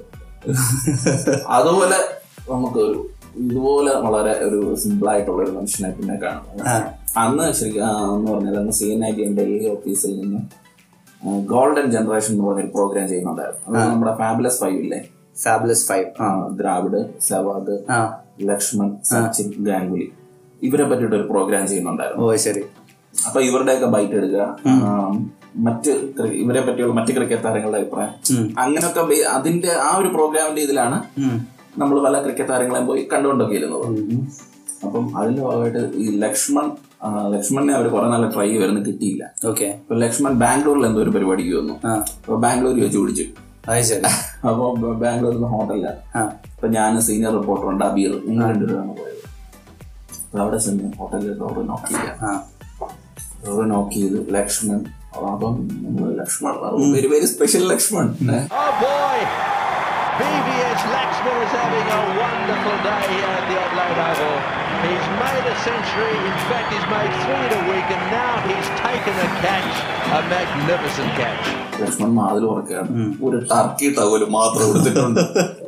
അതുപോലെ നമുക്ക് ഒരു ഇതുപോലെ വളരെ ഒരു സിമ്പിൾ ആയിട്ടുള്ള ഒരു മനുഷ്യനെ പിന്നെ കാണും ആ. അന്ന് ശരിക്കും ആ, എന്ന് പറഞ്ഞാൽ അന്ന് C N I T Delhi ഓഫീസിൽ നിന്ന് ഗോൾഡൻ ജനറേഷൻ എന്ന് പറഞ്ഞൊരു പ്രോഗ്രാം ചെയ്യുന്നുണ്ടായിരുന്നു അത് നമ്മുടെ ഫാബുലസ് ഫൈവ് ഇല്ലേ ഫാബുലസ് ഫൈവ് ആ, ദ്രാവിഡ് സെവാഗ് ആ ലക്ഷ്മൺ സച്ചിൻ ഗാംഗുലി ഇവരെ പറ്റിയിട്ട് ഒരു പ്രോഗ്രാം ചെയ്യുന്നുണ്ടായിരുന്നു ഓ ശരി അപ്പൊ ഇവരുടെയൊക്കെ ബൈറ്റ് എടുക്കുക ആ, മറ്റ് ക്രി- ഇവരെ പറ്റിയുള്ള മറ്റ് ക്രിക്കറ്റ് താരങ്ങളുടെ അഭിപ്രായം അങ്ങനെയൊക്കെ ബേ- അതിന്റെ ആ ഒരു പ്രോഗ്രാമിന്റെ ഇതിലാണ് ഉം. നമ്മൾ പല ക്രിക്കറ്റ് താരങ്ങളെയും പോയി കണ്ടുകൊണ്ടൊക്കെ ഇരുന്നത് അപ്പം അതിന്റെ ഭാഗമായിട്ട് ഈ ലക്ഷ്മൺ ആ, ലക്ഷ്മണിനെ അവർ കുറെ നാളെ ട്രൈ വരുന്ന കിട്ടിയില്ല ഓക്കെ അപ്പൊ ലക്ഷ്മൺ ബാംഗ്ലൂരിൽ എന്തോ ഒരു പരിപാടിക്ക് വന്നു ആ അപ്പൊ ബാംഗ്ലൂർ വെച്ച് പിടിച്ചു അത് ശരി അപ്പൊ ബ- ബാംഗ്ലൂരിൽ നിന്ന് ഹോട്ടലിലാണ് ആ അപ്പൊ ഞാൻ സീനിയർ റിപ്പോർട്ടർ ഉണ്ട് അബീർ നിങ്ങൾ രണ്ടുപേരാണ് പോയത് അപ്പൊ അവിടെ ചെന്ന് ഹോട്ടലിൽ ഡോർ നോക്ക് ചെയ്യാം ആ ഡോർ നോക്ക് ചെയ്ത് ലക്ഷ്മൺ അപ്പം നമ്മള് Laxman very very special Laxman Oh boy! BVS Laxman is having a wonderful day here at the Adelaide Oval. He's made a century. In fact, he's made three in a week, and now he's taken a catch, a magnificent catch. Laxman മാതിൽ ഉറക്കുകയാണ് ഒരു turkey towel മാത്രം എടുത്തിട്ടുണ്ട്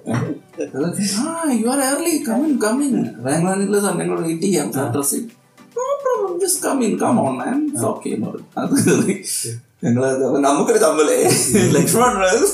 ആ you are early coming coming ബാംഗ്ലൂരിൽ ഞങ്ങൾ wait ചെയ്യാം ഡ്രസ്സിൽ no problem just coming come on and okay എന്ന് പറഞ്ഞു അത് കയറി ഞങ്ങൾ നമുക്കൊരു ചമ്മലേ ലക്ഷ്മൺ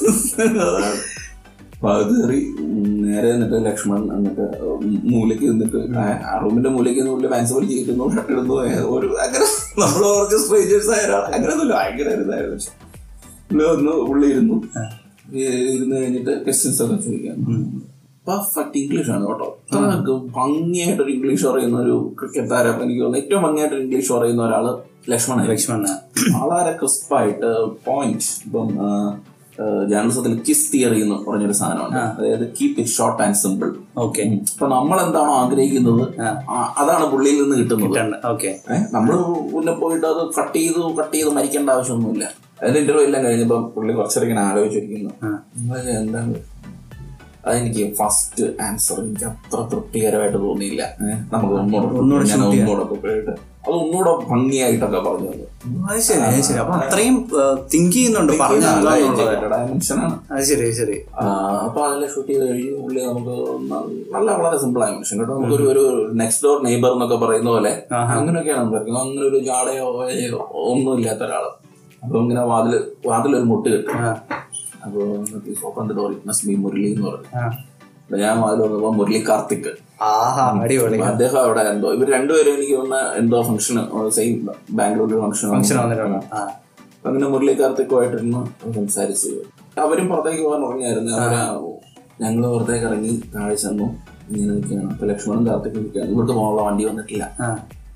അതാണ്. അപ്പൊ അത് കയറി നേരെ എന്നിട്ട് ലക്ഷ്മൺ എന്നിട്ട് മൂലയ്ക്ക് നിന്നിട്ട് ആ റൂമിന്റെ മൂലയ്ക്ക് ഉള്ളിൽ പാൻസ് പോലെ ചെയ്തിരുന്നു ഷർട്ട് ഇടുന്നു ഏ, ഒരു അങ്ങനെ നമ്മൾ കുറച്ച് സ്ട്രേഞ്ചേഴ്സ് ആയ ഒരാൾ അങ്ങനെയൊന്നുമില്ല ഭയങ്കര ഇതായിരുന്നു പക്ഷെ പുള്ളി വന്ന് പുള്ളി ഇരുന്നു ഈ ഇരുന്ന് കഴിഞ്ഞിട്ട് ക്വസ്റ്റ്യൻസ് ഒക്കെ ചോദിക്കാം പെർഫെക്റ്റ് ഇംഗ്ലീഷ് ആണ് കേട്ടോ അത്ര ഭംഗിയായിട്ടൊരു ഇംഗ്ലീഷ് പറയുന്ന ഒരു ക്രിക്കറ്റ് താരം എനിക്ക് തോന്നുന്നു ഏറ്റവും ഭംഗിയായിട്ട് ഇംഗ്ലീഷ് പറയുന്ന ഒരാള് ലക്ഷ്മണ ലക്ഷ്മണ വളരെ ക്രിസ്പായിട്ട് പോയിന്റ് ഇപ്പം ജേർണലിസത്തിൽ കിസ് തിയറി എന്ന് പറഞ്ഞൊരു സാധനമുണ്ട് അതായത് keep it short and simple okay ഇപ്പൊ നമ്മൾ എന്താണോ ആഗ്രഹിക്കുന്നത് ആ- അതാണ് പുള്ളിയിൽ നിന്ന് കിട്ടുന്നത് ഓക്കെ ഏഹ് നമ്മള് പിന്നെ പോയിട്ട് അത് കട്ട് ചെയ്ത് കട്ട് ചെയ്ത് മരിക്കേണ്ട ആവശ്യമൊന്നുമില്ല അതിന്റെ ഇന്റർവ്യൂ എല്ലാം കഴിഞ്ഞപ്പോ പുള്ളി കുറച്ചേരം ഇങ്ങനെ ആലോചിച്ചിരിക്കുന്നു നിങ്ങള് എന്താണ് അതെനിക്ക് ഫസ്റ്റ് ആൻസർ എനിക്ക് അത്ര തൃപ്തികരമായിട്ട് തോന്നിയില്ല ഏഹ് നമുക്ക് ഒന്നുകൂടെ ഞാൻ ഒന്നുകൂടെ പോയിട്ട് അത് ഒന്നുകൂടെ ഭംഗിയായിട്ടൊക്കെ പറഞ്ഞു തന്നു അത് ശരി അത് ശരി അപ്പൊ അത്രയും തിങ്ക് ചെയ്യുന്നുണ്ട് പറഞ്ഞു ഡയമെൻഷനാണ് അത് ശരി അത് ശരി അപ്പൊ അതെല്ലാം ഷൂട്ട് ചെയ്ത് കഴിഞ്ഞ് പുള്ളി നമുക്ക് ന- നല്ല വളരെ സിമ്പിൾ ആയ മനുഷ്യൻ കേട്ടോ നമുക്കൊരു ഒരു നെക്സ്റ്റ് ഡോർ നെയ്ബർ എന്നൊക്കെ പറയുന്ന പോലെ അങ്ങനെയൊക്കെയാണ് നമുക്ക് ഇരിക്കുന്നത്. അങ്ങനെ ഒരു ജാടയോ വയയോ ഒന്നും ഇല്ലാത്ത ഒരാള് അപ്പൊ ഇങ്ങനെ വാതില് വാതിലൊരു മുട്ട് കിട്ടും അപ്പൊ open door must be Murali എന്ന് പറഞ്ഞു അപ്പൊ ഞാൻ വാതിൽ വന്നപ്പോ മുരളി കാർത്തിക് ആഹാ അടിപൊളി അപ്പൊ അദ്ദേഹം അവിടെ എന്തോ ഇവർ രണ്ടുപേരും എനിക്ക് തോന്നുന്ന എന്തോ ഫംഗ്ഷൻ സെയിം ബാംഗ്ലൂരിൽ ഫംഗ്ഷൻ ഫംഗ്ഷൻ വന്നിട്ടുണ്ട് ആ അപ്പൊ അങ്ങനെ മുരളി കാർത്തിക്കുമായിട്ടിരുന്ന് സംസാരിച്ചു അവരും പുറത്തേക്ക് പോകാൻ തുടങ്ങിയായിരുന്നു അവര് ഞങ്ങൾ പുറത്തേക്ക് ഇറങ്ങി താഴെ ചെന്നു ഇങ്ങനെ നിൽക്കുകയാണ് അപ്പൊ ലക്ഷ്മണൻ കാർത്തിക് നിൽക്കുകയാണ് ഇവിടുത്തെ പോകാനുള്ള വണ്ടി വന്നിട്ടില്ല ആ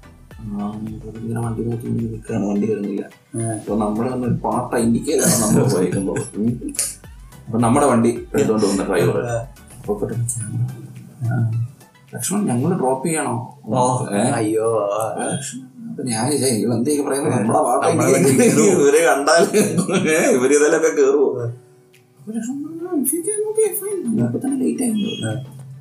ആ, ഇവര് ഇങ്ങനെ വണ്ടി നോക്കി ഇങ്ങനെ നിൽക്കുകയാണ് വണ്ടി വരുന്നില്ല അപ്പൊ നമ്മുടെ തന്നെ ഒരു പാട്ട ഇൻഡിക്കേറ്റാണ് നമ്മൾ പോയിരിക്കുന്നത് ഉം. അപ്പൊ നമ്മുടെ വണ്ടി എടുത്തോണ്ട് വന്ന ഡ്രൈവർ അപ്പൊ പെട്ടെന്ന് ക്യാമറ, ആ, ലക്ഷ്മൺ ഞങ്ങൾ ഡ്രോപ്പ് ചെയ്യണോ ഏ? അയ്യോ അപ്പൊ ഞാൻ വിചാരിച്ചു, ഇവള് എന്തൊക്കെ പറയുന്നത് നമ്മുടെ പാട്ട ഇവരെ കണ്ടാൽ ഏ, ഇവര് ഇതിലൊക്കെ കേറുവോ അപ്പൊ ലക്ഷ്മൺ പറഞ്ഞു, "ആ, if you can, okay, fine." അപ്പൊ തന്നെ ലേറ്റ് ആയി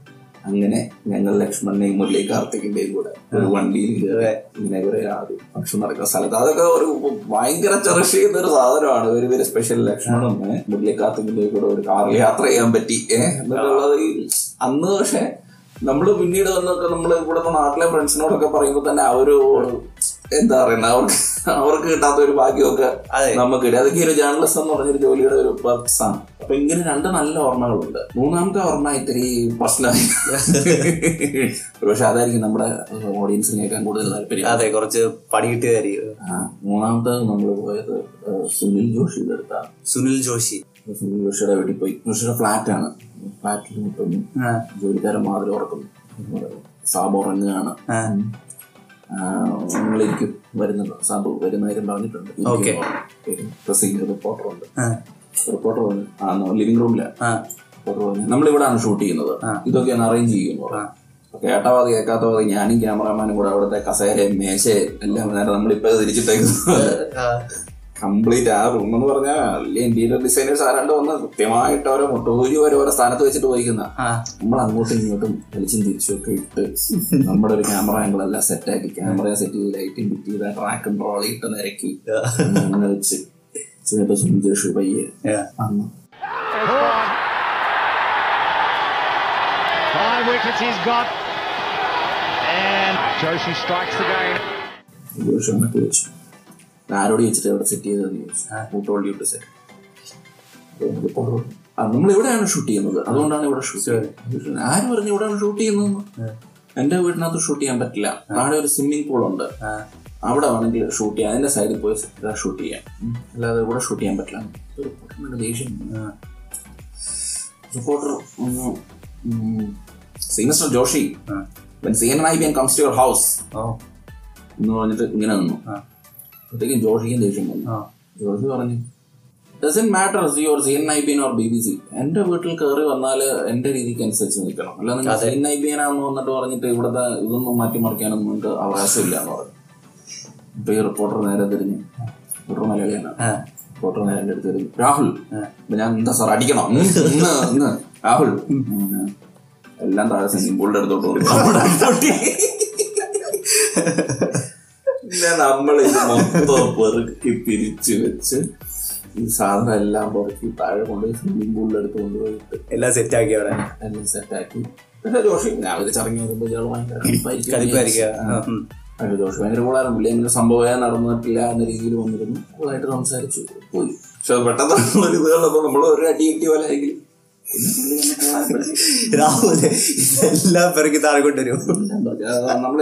അങ്ങനെ ഞങ്ങൾ ലക്ഷ്മണനെയും മുരളി കാർത്തികിന്റെയും കൂടെ ഒരു വണ്ടിയിൽ കയറി ഇങ്ങനെ കുറെ ആദ്യം ഫംഗ്ഷൻ നടക്കുന്ന സ്ഥലത്ത് അതൊക്കെ ഒരു ഭയങ്കര ചെറിഷ് ചെയ്യുന്ന ഒരു സാധനമാണ് ഒരു വെരി സ്പെഷ്യൽ ലക്ഷ്മണും ഏഹ് മുരളി കാർത്തികിന്റെയും കൂടെ ഒരു കാറിൽ യാത്ര ചെയ്യാൻ പറ്റി ഏഹ് എന്നിട്ടുള്ളത് ഈ അന്ന് പക്ഷെ നമ്മള് പിന്നീട് വന്നൊക്കെ നമ്മൾ ഇവിടുത്തെ നാട്ടിലെ ഫ്രണ്ട്സിനോടൊക്കെ പറയുമ്പോൾ തന്നെ ആ ഒരു എന്താ പറയുന്നത് അവർക്ക് അവർക്ക് കിട്ടാത്ത ഒരു ഭാഗ്യമൊക്കെ അതെ. നമുക്ക് കിട്ടി അതൊക്കെ ഈ ഒരു ജേർണലിസ്റ്റ് എന്ന് പറഞ്ഞൊരു ജോലിയുടെ ഒരു പെർക്സ് ആണ് അപ്പൊ ഇങ്ങനെ രണ്ട് നല്ല ഓർമ്മകളുണ്ട് മൂന്നാമത്തെ ഓർമ്മ ഇത്തിരി പ്രശ്നമായി പക്ഷെ അതായിരിക്കും നമ്മുടെ ഓഡിയൻസിന് കേൾക്കാൻ കൂടുതൽ താല്പര്യം അതെ കുറച്ച് പണി കിട്ടിയതായിരിക്കും ആ, മൂന്നാമത്തെ നമ്മൾ പോയത് ഏഹ്, സുനിൽ ജോഷിയുടെ അടുത്താണ് സുനിൽ ജോഷി സുനിൽ ജോഷിയുടെ വീട്ടിൽ പോയി ജോഷിയുടെ ഫ്ലാറ്റ് ആണ് ഫ്ലാറ്റിൽ മുട്ടുന്നു ആ, ജോലിക്കാരൻ മാതിരി ഉറക്കുന്നു സാബ് ഉറങ്ങുകയാണ് ആ. നിങ്ങളിരിക്കും വരുന്നുണ്ട് സാബ് വരുന്ന കാര്യം പറഞ്ഞിട്ടുണ്ട് Okay. പ്രസിംഗ് റിപ്പോർട്ടർ ഉണ്ട് ആ, റിപ്പോർട്ടർ പറഞ്ഞു ആ ലിവിംഗ് റൂമിലാണ് ആ, റിപ്പോർട്ടർ പറഞ്ഞു നമ്മളിവിടാണ് ഷൂട്ട് ചെയ്യുന്നത് ഇതൊക്കെ ഒന്ന് അറേഞ്ച് ചെയ്യുന്നു കേട്ട പാതി കേൾക്കാത്ത പാതി ഞാനും ക്യാമറാമാനും കൂടെ അവിടുത്തെ കസേരയും മേശയും എല്ലാം നേരെ നമ്മളിപ്പോ തിരിച്ചിട്ടേക്കുന്നത് ആ. കംപ്ലീറ്റ് ആ റൂം എന്ന് പറഞ്ഞാൽ വലിയ ഇന്റീരിയർ ഡിസൈനേഴ്സ് ആരാണ്ട് വന്ന് കൃത്യമായിട്ട് ഓരോ മുട്ടൂരി വരെ ഓരോ സ്ഥാനത്ത് വെച്ചിട്ട് പോയിക്കുന്ന ആ. നമ്മൾ അങ്ങോട്ടും ഇങ്ങോട്ടും വെളിച്ചും തിരിച്ചും ഒക്കെ ഇട്ട് നമ്മുടെ ഒരു ക്യാമറ ആംഗിൾ എല്ലാം സെറ്റ് ആക്കി ക്യാമറ സെറ്റ് ചെയ്ത് ലൈറ്റും ഫിറ്റ് ചെയ്ത് ട്രാക്കും ട്രോളി ഇട്ട് നിരക്കി അങ്ങനെ വെച്ച് ചിലപ്പോ സുന്ദർഷു പയ്യെ Yeah. അന്ന് Five wickets he's got. And Joshi strikes the game. സുന്ദർഷു എന്നൊക്കെ വെച്ചു ആരോട് ചോദിച്ചിട്ട് എവിടെ സെറ്റ് ചെയ്തതെന്ന് ചോദിച്ചു ടോൾഡ് യു ടു സെറ്റ് നമ്മൾ ഇവിടെയാണ് ഷൂട്ട് ചെയ്യുന്നത് അതുകൊണ്ടാണ് ഇവിടെ ഷൂട്ട് ചെയ്യുന്നത് ആര് പറഞ്ഞു ഇവിടെയാണ് ഷൂട്ട് ചെയ്യുന്നത് എന്റെ വീടിനകത്ത് ഷൂട്ട് ചെയ്യാൻ പറ്റില്ല താഴെ ഒരു സ്വിമ്മിംഗ് പൂൾ ഉണ്ട് അവിടെ വേണമെങ്കിൽ ഷൂട്ട് ചെയ്യാം അതിന്റെ സൈഡിൽ പോയി ഷൂട്ട് ചെയ്യാം ഉം. അല്ലാതെ ഇവിടെ ഷൂട്ട് ചെയ്യാൻ പറ്റില്ല ഒരു റിപ്പോർട്ടറിന്റെ ദേഷ്യം reporter Mister Joshi C N I B N comes to your house oh എന്ന് പറഞ്ഞിട്ട് ഇങ്ങനെ നിന്നു അപ്പോഴത്തേക്കും ജോഷിക്കും ദേഷ്യം വന്നു ആ. ജോഷി പറഞ്ഞു doesn't matter your C N I B or B B C എന്റെ വീട്ടിൽ കയറി വന്നാൽ എന്റെ രീതിക്ക് അനുസരിച്ച് നിൽക്കണം അല്ലാതെ നിങ്ങൾ സി എൻ ഐ ബി ആണെന്ന് വന്നിട്ട് പറഞ്ഞിട്ട് ഇവിടുത്തെ ഇതൊന്നും മാറ്റിമറിക്കാനൊന്നും നിങ്ങൾക്ക് അവകാശമില്ല എന്ന് പറഞ്ഞു ഇപ്പൊ ഈ റിപ്പോർട്ടർ നേരെ തിരിഞ്ഞ് റിപ്പോർട്ടർ മലയാളിയാണ് ആ. റിപ്പോർട്ടർ നേരെ എൻ്റെ അടുത്ത് വരും രാഹുൽ അപ്പൊ ഞാൻ എന്താ സാർ അടിക്കണം ഉം, ഇന്ന് ഇന്ന് രാഹുൽ ഉം, ഉം. എല്ലാം താഴെ സ്വിമ്മിംഗ് പൂളിന്റെ അടുത്തോട്ട് കൊണ്ടുപോയി. നമ്മുടെ അടുത്തോട്ട് പിന്നെ നമ്മൾ ഇത് മൊത്തം പെറുക്കി പിരിച്ചു വെച്ച് ഈ സാധനം എല്ലാം പെറുക്കി താഴെ കൊണ്ടുപോയി സ്വിമ്മിംഗ് പൂളിന്റെ അടുത്ത് കൊണ്ടുപോയിട്ട് എല്ലാം സെറ്റ് ആക്കി അവിടെ എല്ലാം സെറ്റാക്കി പക്ഷെ ജോഷി രാവിലെ ചറങ്ങി വരുമ്പോൾ ഇയാൾ ഭയങ്കര കളിപ്പായിരിക്കും. കളിപ്പായിരിക്കുക ഉം. പക്ഷെ ജോഷി ഭയങ്കര കൂടാരം പുള്ളി അങ്ങനെ സംഭവമേ നടന്നിട്ടില്ല എന്ന രീതിയിൽ വന്നിരുന്നു കൂളായിട്ട് സംസാരിച്ചു പോയി പക്ഷെ അത് പെട്ടെന്ന് ഒരു ഇത് കണ്ടപ്പോൾ നമ്മൾ ഒരു അടി കിട്ടിയ പോലെ ആയിരിക്കും പിന്നെ പുള്ളി എന്നെ കൂളായപ്പോഴേ രാഹുല് ഇതെല്ലാം പിറക്കി താഴെ കൊണ്ടുവരും നമ്മൾ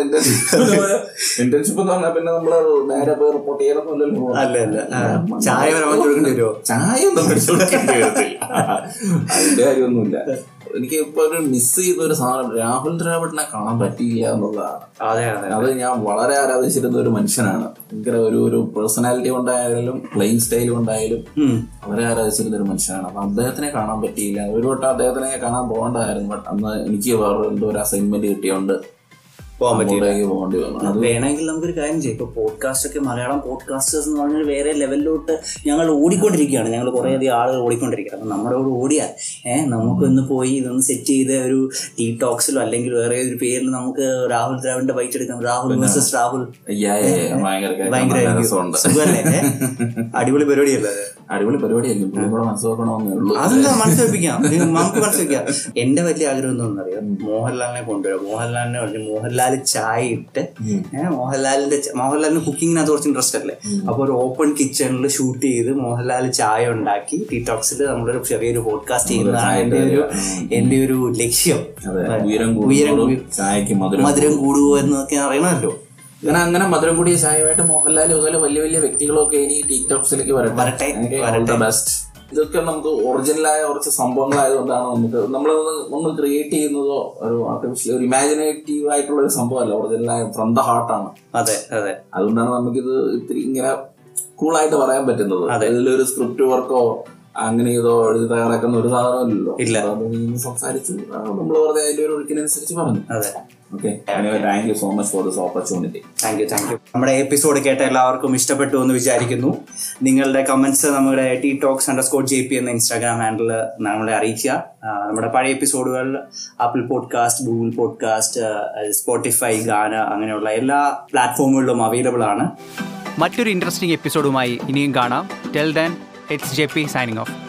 ഇന്റേൺഷിപ്പ് എന്ന് പറഞ്ഞാൽ പിന്നെ നമ്മള് നേരെ പോയി റിപ്പോർട്ട് ചെയ്യണമെന്നല്ലോ അല്ല അല്ല ആ, ചായ വരെ വാങ്ങി കൊടുക്കേണ്ടി വരുമോ ചായ ഒന്നും മേടിച്ചു കൊടുക്കേണ്ടി വരത്തില്ല അതിന്റെ കാര്യമൊന്നുമില്ല എനിക്ക് ഇപ്പൊ ഒരു മിസ് ചെയ്ത ഒരു സാധനം രാഹുൽ ദ്രാവിഡിനെ കാണാൻ പറ്റിയില്ല എന്നുള്ളതാണ് അതെ അതെ അത് ഞാൻ വളരെ ആരാധിച്ചിരുന്ന ഒരു മനുഷ്യനാണ് ഭയങ്കര ഒരു ഒരു പേഴ്സണാലിറ്റി കൊണ്ടായാലും പ്ലെയിങ് സ്റ്റൈൽ കൊണ്ടായാലും ഉം. വളരെ ആരാധിച്ചിരുന്ന ഒരു മനുഷ്യനാണ് അപ്പൊ അദ്ദേഹത്തിനെ കാണാൻ പറ്റിയില്ല ഒരു വട്ടം അദ്ദേഹത്തിനെ കാണാൻ പോകേണ്ടതായിരുന്നു ബട്ട് അന്ന് എനിക്ക് വേറെ എന്തോ ഒരു അസൈൻമെന്റ് കിട്ടിയോണ്ട് പോകാൻ പറ്റിയില്ല അങ്ങോട്ടേക്ക് പോകേണ്ടി വന്നു അത് വേണമെങ്കിൽ നമുക്കൊരു കാര്യം ചെയ്യാം ഇപ്പൊ പോഡ്കാസ്റ്റ് ഒക്കെ മലയാളം പോഡ്കാസ്റ്റേഴ്സ് എന്ന് പറഞ്ഞാൽ വേറെ ലെവലിലോട്ട് ഞങ്ങൾ ഓടിക്കൊണ്ടിരിക്കുകയാണ് ഞങ്ങൾ കുറേ അധികം ആളുകൾ ഓടിക്കൊണ്ടിരിക്കുകയാണ് അപ്പം നമ്മുടെ കൂടെ ഓടിയാൽ ഏഹ് നമുക്കൊന്ന് പോയി ഇതൊന്ന് സെറ്റ് ചെയ്ത് ഒരു ടീ ടോക്സിലോ അല്ലെങ്കിൽ വേറെ ഒരു പേരിൽ നമുക്ക് രാഹുൽ ദ്രാവിഡിന്റെ ബൈറ്റ് എടുക്കാം Rahul versus Rahul yeah, yeah, yeah, ഭയങ്കര കേൾക്കാൻ ഭയങ്കര നല്ല രസമുണ്ട് സുഖമല്ലേ ഏ? അടിപൊളി പരിപാടിയല്ലേ അത്? അടിപൊളി പരിപാടിയായിരിക്കും പുള്ളിയും കൂടെ മനസ്സിലാക്കണമെന്നേ ഉള്ളൂ അതെന്താ മനസ്സിലാപ്പിക്കാം ഇത് നമുക്ക് മനസ്സിലാക്കാം എന്റെ വലിയ ആഗ്രഹം എന്താണെന്നറിയാം മോഹൻലാലിനെ കൊണ്ടുവരാം മോഹൻലാലിനെ പറഞ്ഞു മോഹൻലാൽ ചായ ഇട്ട് ഏഹ് മോഹൻലാലിന്റെ ച- മോഹൻലാലിന് കുക്കിങ്ങിനകത്ത് കുറച്ച് ഇൻട്രസ്റ്റ് അല്ലേ അപ്പൊ ഒരു ഓപ്പൺ കിച്ചണിൽ ഷൂട്ട് ചെയ്ത് മോഹൻലാൽ ചായ ഉണ്ടാക്കി ടീടോക്സിൽ നമ്മളൊരു ചെറിയൊരു പോഡ്കാസ്റ്റ് ചെയ്യുന്നതാണ് എന്റെ ഒരു എന്റെ ഒരു ലക്ഷ്യം അതെ ഉയരം ഉയരം കൂടുമ്പോഴും ചായക്ക് മധുരം മധുരം കൂടുവോ എന്നൊക്കെ അറിയണമല്ലോ അങ്ങനെ അങ്ങനെ മധുരം കൂടിയ ചായമായിട്ട് മോഹൻലാൽ അതുപോലെ വലിയ വലിയ വ്യക്തികളൊക്കെ ഇനി ടിക്ടോക്സിലേക്ക് വരട്ടെ, വരട്ടെ ബെസ്റ്റ് ഇതൊക്കെ നമുക്ക് ഒറിജിനലായ കുറച്ച് സംഭവങ്ങളായതുകൊണ്ടാണ് നമുക്ക് നമ്മൾ നമ്മൾ ക്രിയേറ്റ് ചെയ്യുന്നതോ ഒരു ആർട്ടിഫിഷ്യൽ ഒരു ഇമാജിനേറ്റീവ് ആയിട്ടുള്ള ഒരു സംഭവമല്ല ഒറിജിനലായ ഫ്രം ദ ഹാർട്ടാണ് അതെ അതെ അതുകൊണ്ടാണ് നമുക്കിത് ഇത്തിരി ഇങ്ങനെ കൂളായിട്ട് പറയാൻ പറ്റുന്നത് ഇതിലൊരു സ്ക്രിപ്റ്റ് വർക്കോ അങ്ങനെ ഇതോ എഴുതി തയ്യാറാക്കുന്ന ഒരു സാധനമില്ലല്ലോ ഇല്ല. അപ്പൊ അത് ഇങ്ങനെ സംസാരിച്ചു നമ്മൾ വെറുതെ അതിന്റെ ഒരു ഒഴുക്കിനനുസരിച്ച് പറഞ്ഞു അതെ okay thank you so much for this opportunity thank you thank you നമ്മുടെ എപ്പിസോഡ് കേട്ട എല്ലാവർക്കും ഇഷ്ടപ്പെട്ടു എന്ന് വിചാരിക്കുന്നു നിങ്ങളുടെ കമന്റ്സ് നമ്മുടെ T talks underscore J P എന്ന ഇൻസ്റ്റാഗ്രാം ഹാൻഡിൽ നമ്മളെ അറിയിക്കുക ആ, നമ്മുടെ പഴയ എപ്പിസോഡുകൾ Apple podcast Google podcast Spotify Gaana അങ്ങനെയുള്ള എല്ലാ പ്ലാറ്റ്ഫോമുകളിലും അവൈലബിൾ ആണ് മറ്റൊരു ഇൻട്രസ്റ്റിംഗ് എപ്പിസോഡുമായി ഇനിയും കാണാം till then it's J P signing of